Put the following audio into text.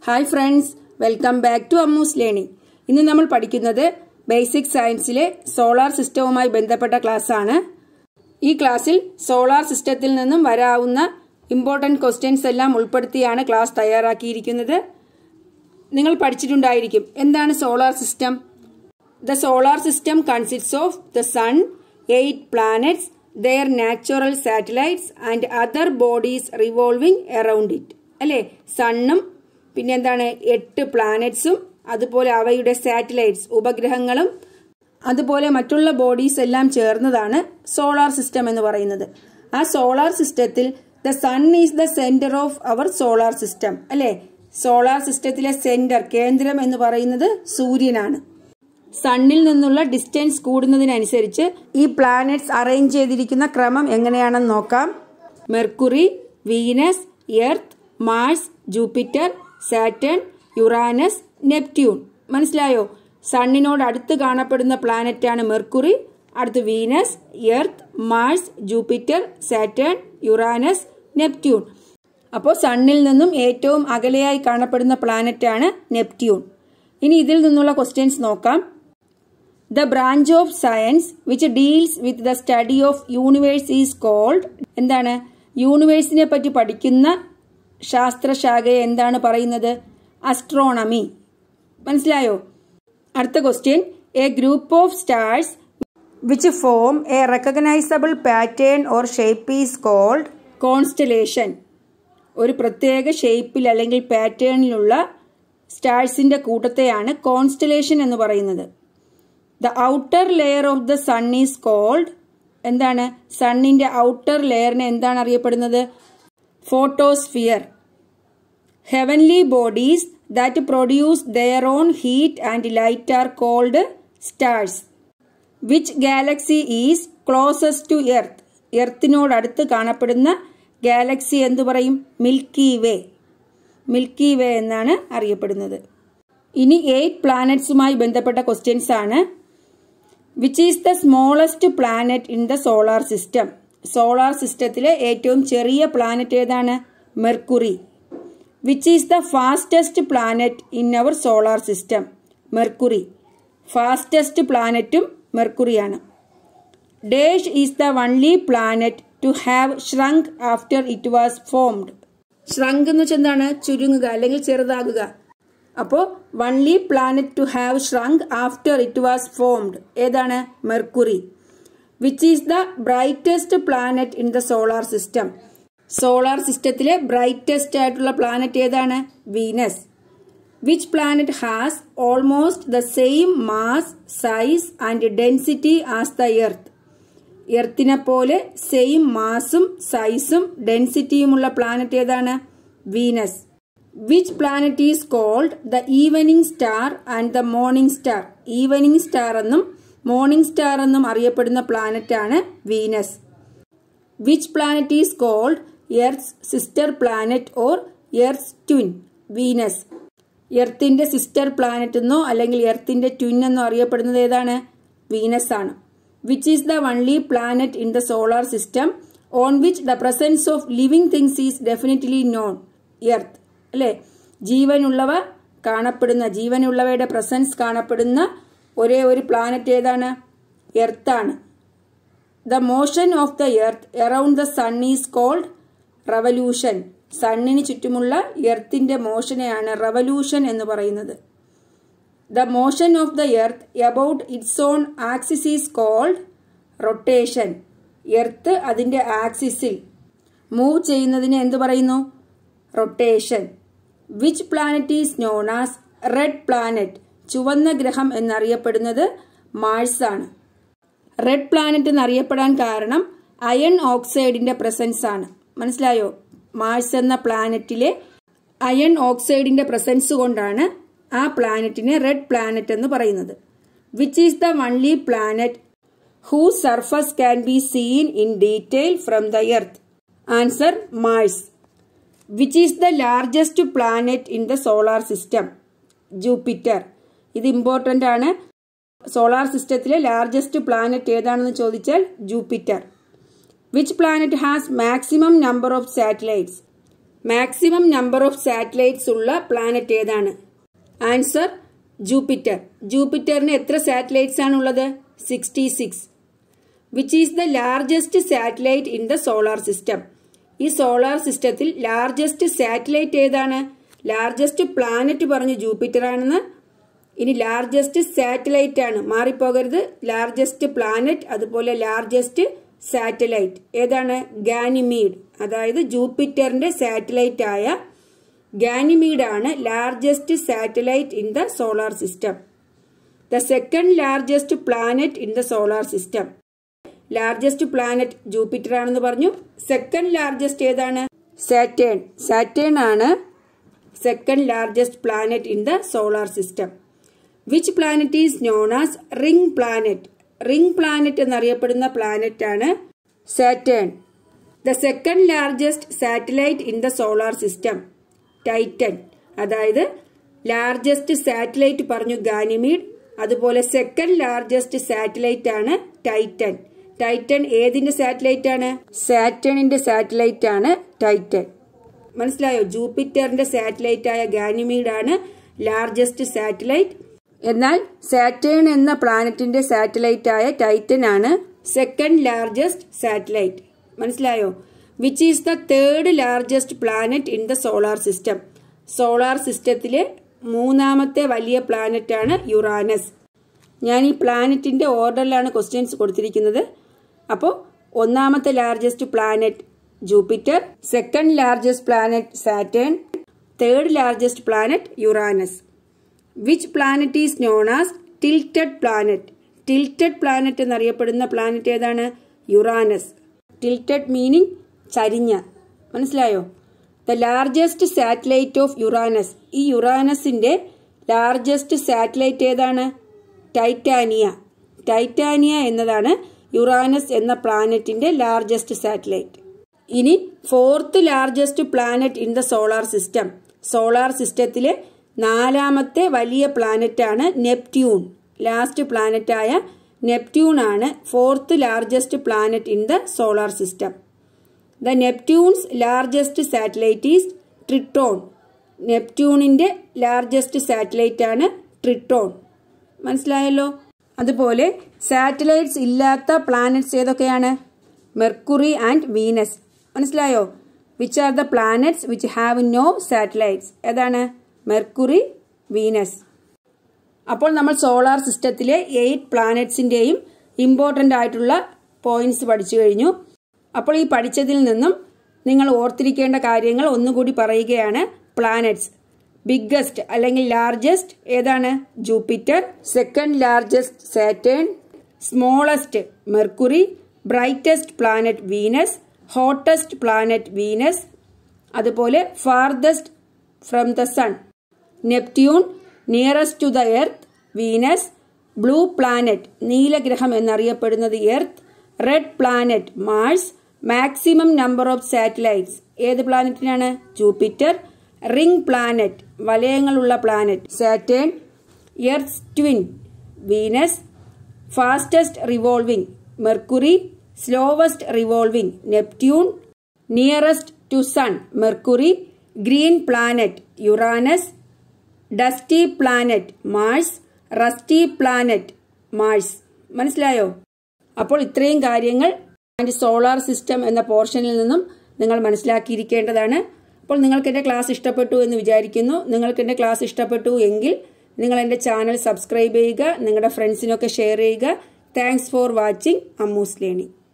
hi friends welcome back to Ammu's learning ഇന്ന് നമ്മൾ പഠിക്കുന്നത് ബേസിക് സയൻസിലെ സോളാർ സിസ്റ്റവുമായി ബന്ധപ്പെട്ട ക്ലാസ് ആണ് ഈ ക്ലാസ്സിൽ സോളാർ സിസ്റ്റത്തിൽ നിന്നും വരാവുന്ന ഇമ്പോർട്ടൻറ്റ് ക്വസ്റ്റ്യൻസ് എല്ലാം ഉൾപ്പെടുത്തിയാണ് ക്ലാസ് തയ്യാറാക്കിയിരിക്കുന്നത് നിങ്ങൾ പഠിച്ചിട്ടുണ്ടായിരിക്കും എന്താണ് solar system the solar system consist of the sun eight planets their natural satellites and other bodies revolving around it അല്ലേ സണ്ണും പിന്നെ എന്താണ് എട്ട് പ്ലാനറ്റ്സും അതുപോലെ അവയുടെ സാറ്റലൈറ്റ്സ് ഉപഗ്രഹങ്ങളും അതുപോലെ മറ്റുള്ള ബോഡീസ് എല്ലാം ചേർന്നതാണ് സോളാർ സിസ്റ്റം എന്ന് പറയുന്നത് ആ സോളാർ സിസ്റ്റത്തിൽ the sun is the centre of our solar system അല്ലേ സോളാർ സിസ്റ്റത്തിലെ സെന്റർ കേന്ദ്രം എന്ന് പറയുന്നത് സൂര്യനാണ് സണ്ണിൽ നിന്നുള്ള ഡിസ്റ്റൻസ് കൂടുന്നതിനനുസരിച്ച് ഈ പ്ലാനറ്റ്സ് അറേഞ്ച് ചെയ്തിരിക്കുന്ന ക്രമം എങ്ങനെയാണെന്ന് നോക്കാം Mercury Venus Earth Mars Jupiter Saturn Uranus Neptune മനസ്സിലായോ സണ്ണിനോട് അടുത്ത് കാണപ്പെടുന്ന പ്ലാനറ്റാണ് മെർക്കുറി അടുത്ത് Venus Earth Mars Jupiter Saturn Uranus Neptune അപ്പോൾ സണ്ണിൽ നിന്നും ഏറ്റവും അകലെയായി കാണപ്പെടുന്ന പ്ലാനറ്റാണ് നെപ്റ്റ്യൂൺ ഇനി ഇതിൽ നിന്നുള്ള ക്വസ്റ്റ്യൻസ് നോക്കാം the branch of science which deals with the study of universe is called എന്താണ് യൂണിവേഴ്സിനെ പറ്റി പഠിക്കുന്ന ശാസ്ത്രശാഖയെ എന്താണ് പറയുന്നത് അസ്ട്രോണമി മനസ്സിലായോ അടുത്ത question a group of stars which form a recognisable pattern or shape is called constellation ഒരു പ്രത്യേക ഷേപ്പിൽ അല്ലെങ്കിൽ പാറ്റേണിലുള്ള സ്റ്റാർസിന്റെ കൂട്ടത്തെയാണ് കോൺസ്റ്റലേഷൻ എന്ന് പറയുന്നത് the outer layer of the sun is called എന്താണ് സണ്ണിന്റെ ഔട്ടർ ലെയറിനെ എന്താണ് അറിയപ്പെടുന്നത് photosphere heavenly bodies that produce their own heat and light are called stars which galaxy is closest to Earth എർത്തിനോടടുത്ത് കാണപ്പെടുന്ന ഗാലക്സി എന്തു പറയും മിൽക്കി വേ മിൽക്കി വേ എന്നാണ് അറിയപ്പെടുന്നത് ഇനി എയ്റ്റ് പ്ലാനറ്റ്സുമായി ബന്ധപ്പെട്ട ക്വസ്റ്റ്യൻസ് ആണ് which is the smallest planet in the solar system solar സിസ്റ്റത്തിലെ ഏറ്റവും ചെറിയ പ്ലാനറ്റ് ഏതാണ് Mercury which is the fastest planet in our solar system Mercury fastest പ്ലാനറ്റും മെർക്കുറിയാണ് dash is the only planet to have shrunk after it was formed shrunk എന്ന് വെച്ചാൽ എന്താണ് ചുരുങ്ങുക അല്ലെങ്കിൽ ചെറുതാകുക അപ്പോൾ only planet to have shrunk after it was formed ഏതാണ് Mercury which is the brightest planet in the solar system solar സിസ്റ്റത്തിലെ brightest ആയിട്ടുള്ള പ്ലാനറ്റ് ഏതാണ് Venus which planet has almost the same mass size and density as the Earth എർത്തിനെ പോലെ same മാസും സൈസും ഡെൻസിറ്റിയുമുള്ള planet ഏതാണ് Venus which planet is called the evening star and the morning star evening star എന്നും morning star എന്നും അറിയപ്പെടുന്ന planet ആണ് Venus which planet is called Earth's sister planet or Earth's twin Venus എർത്തിന്റെ sister planet എന്നോ അല്ലെങ്കിൽ എർത്തിന്റെ twin എന്നോ അറിയപ്പെടുന്നത് ഏതാണ് വീനസ് ആണ് which is the only planet in the solar system on which the presence of living things is definitely known Earth അല്ലേ ജീവനുള്ളവ കാണപ്പെടുന്ന ജീവനുള്ളവയുടെ പ്രസൻസ് കാണപ്പെടുന്ന ഒരേ ഒരു പ്ലാനറ്റ് ഏതാണ് എർത്താണ് the motion of the Earth around the sun is called revolution സണ്ണിന് ചുറ്റുമുള്ള എർത്തിന്റെ മോഷനെയാണ് റവല്യൂഷൻ എന്ന് പറയുന്നത് the motion of the Earth about its own axis is called rotation Earth അതിന്റെ ആക്സിസിൽ മൂവ് ചെയ്യുന്നതിന് എന്ത് പറയുന്നു rotation which planet is known as red planet ചുവന്ന ഗ്രഹം എന്നറിയപ്പെടുന്നത് മാഴ്സ് ആണ് റെഡ് പ്ലാനറ്റ് എന്നറിയപ്പെടാൻ കാരണം അയൺ ഓക്സൈഡിന്റെ പ്രസൻസ് ആണ് മനസ്സിലായോ മാഴ്സ് എന്ന പ്ലാനറ്റിലെ അയൺ ഓക്സൈഡിന്റെ പ്രസൻസ് കൊണ്ടാണ് ആ പ്ലാനറ്റിനെ റെഡ് പ്ലാനറ്റ് എന്ന് പറയുന്നത് which is the only planet who surface can be seen in detail from the Earth answer Mars which is the largest planet in the solar system Jupiter ഇത് important ആണ് solar സിസ്റ്റത്തിലെ largest planet ഏതാണെന്ന് ചോദിച്ചാൽ Jupiter which planet has maximum number of satellites maximum number of satellites ഉള്ള planet ഏതാണ് answer Jupiter ജൂപ്പിറ്ററിന് എത്ര satellites ആണ് ഉള്ളത് sixty six which is the largest satellite in the solar system ഈ സോളാർ സിസ്റ്റത്തിൽ ലാർജസ്റ്റ് സാറ്റലൈറ്റ് ഏതാണ് ലാർജസ്റ്റ് പ്ലാനറ്റ് പറഞ്ഞു ജൂപ്പിറ്റർ ആണെന്ന് ഇനി ലാർജസ്റ്റ് സാറ്റലൈറ്റ് ആണ് മാറിപ്പോകരുത് ലാർജസ്റ്റ് പ്ലാനറ്റ് അതുപോലെ ലാർജസ്റ്റ് സാറ്റലൈറ്റ് ഏതാണ് ഗാനിമീഡ് അതായത് ജൂപ്പിറ്ററിന്റെ സാറ്റലൈറ്റ് ആയ ഗാനിമീഡ് ആണ് largest satellite in the solar system the second largest planet in the solar system largest planet Jupiter ആണെന്ന് പറഞ്ഞു സെക്കൻഡ് ലാർജസ്റ്റ് ഏതാണ് സാറ്റേൺ സാറ്റേൺ ആണ് second largest planet in the solar system which planet is known as ring planet ring planet എന്നറിയപ്പെടുന്ന planet ആണ് Saturn the second largest satellite in the solar system Titan അതായത് largest satellite പറഞ്ഞു Ganymede അതുപോലെ second largest satellite ആണ് Titan Titan ഏതിന്റെ satellite ആണ് സാറ്റണിന്റെ satellite ആണ് ടൈറ്റൻ മനസ്സിലായോ ജൂപ്പിറ്ററിന്റെ സാറ്റലൈറ്റ് ആയ ഗാനിമീഡ് ആണ് ലാർജസ്റ്റ് സാറ്റലൈറ്റ് എന്നാൽ സാറ്റേൺ എന്ന പ്ലാനറ്റിന്റെ സാറ്റലൈറ്റ് ആയ ടൈറ്റൻ ആണ് സെക്കൻഡ് ലാർജസ്റ്റ് സാറ്റലൈറ്റ് മനസ്സിലായോ which is the third largest planet in the solar system solar സിസ്റ്റത്തിലെ മൂന്നാമത്തെ വലിയ പ്ലാനറ്റ് ആണ് യുറാനസ് ഞാൻ ഈ പ്ലാനറ്റിന്റെ ഓർഡറിലാണ് ക്വസ്റ്റ്യൻസ് കൊടുത്തിരിക്കുന്നത് അപ്പോൾ ഒന്നാമത്തെ largest planet Jupiter second largest planet Saturn third largest planet Uranus which planet is known as tilted planet tilted planet എന്നറിയപ്പെടുന്ന പ്ലാനറ്റ് ഏതാണ് യുറാനസ് ടിൽറ്റഡ് മീനിങ് ചരിഞ്ഞ മനസ്സിലായോ the largest satellite of Uranus ഈ യുറാനസിന്റെ ലാർജസ്റ്റ് സാറ്റലൈറ്റ് ഏതാണ് Titania Titania എന്നതാണ് Uranus എന്ന പ്ലാനറ്റിന്റെ ലാർജസ്റ്റ് സാറ്റലൈറ്റ് ഇനി fourth largest planet in the solar system solar സിസ്റ്റത്തിലെ നാലാമത്തെ വലിയ പ്ലാനറ്റ് ആണ് നെപ്റ്റ്യൂൺ ലാസ്റ്റ് പ്ലാനറ്റ് ആയ നെപ്റ്റ്യൂൺ ആണ് fourth largest planet in the solar system the Neptune's largest satellite is Triton നെപ്റ്റ്യൂണിന്റെ ലാർജസ്റ്റ് സാറ്റലൈറ്റ് ആണ് ട്രിട്ടോൺ മനസ്സിലായല്ലോ അതുപോലെ സാറ്റലൈറ്റ്സ് ഇല്ലാത്ത പ്ലാനറ്റ്സ് ഏതൊക്കെയാണ് മെർക്കുറി ആൻഡ് വീനസ് മനസ്സിലായോ which are the planets which have no satellites ഏതാണ് മെർക്കുറി വീനസ് അപ്പോൾ നമ്മൾ സോളാർ സിസ്റ്റത്തിലെ എയ്റ്റ് പ്ലാനറ്റ്സിന്റെയും ഇമ്പോർട്ടൻ്റ് ആയിട്ടുള്ള പോയിന്റ്സ് പഠിച്ചു കഴിഞ്ഞു അപ്പോൾ ഈ പഠിച്ചതിൽ നിന്നും നിങ്ങൾ ഓർത്തിരിക്കേണ്ട കാര്യങ്ങൾ ഒന്നുകൂടി പറയുകയാണ് പ്ലാനറ്റ്സ് ബിഗ്ഗസ്റ്റ് അല്ലെങ്കിൽ ലാർജസ്റ്റ് ഏതാണ് Jupiter second largest Saturn smallest Mercury brightest planet Venus hottest planet Venus അതുപോലെ farthest from the sun Neptune nearest to the Earth Venus blue planet നീലഗ്രഹം എന്നറിയപ്പെടുന്നത് Earth red planet Mars maximum number of satellites ഏത് പ്ലാനറ്റിനാണ് Jupiter ring planet വലയങ്ങളുള്ള planet Saturn Earth twin Venus fastest revolving Mercury slowest revolving Neptune nearest to sun Mercury green planet Uranus dusty planet Mars rusty planet Mars മനസ്സിലായോ അപ്പോൾ ഇത്രയും കാര്യങ്ങൾ and solar system എന്ന പോർഷനിൽ നിന്നും നിങ്ങൾ മനസ്സിലാക്കിയിരിക്കേണ്ടതാണ് അപ്പോൾ നിങ്ങൾക്ക് എൻ്റെ ക്ലാസ് ഇഷ്ടപ്പെട്ടു എന്ന് വിചാരിക്കുന്നു നിങ്ങൾക്ക് എൻ്റെ ക്ലാസ് ഇഷ്ടപ്പെട്ടു എങ്കിൽ നിങ്ങൾ എൻ്റെ ചാനൽ സബ്സ്ക്രൈബ് ചെയ്യുക നിങ്ങളുടെ ഫ്രണ്ട്സിനൊക്കെ ഷെയർ ചെയ്യുക thanks for watching Ammu's learning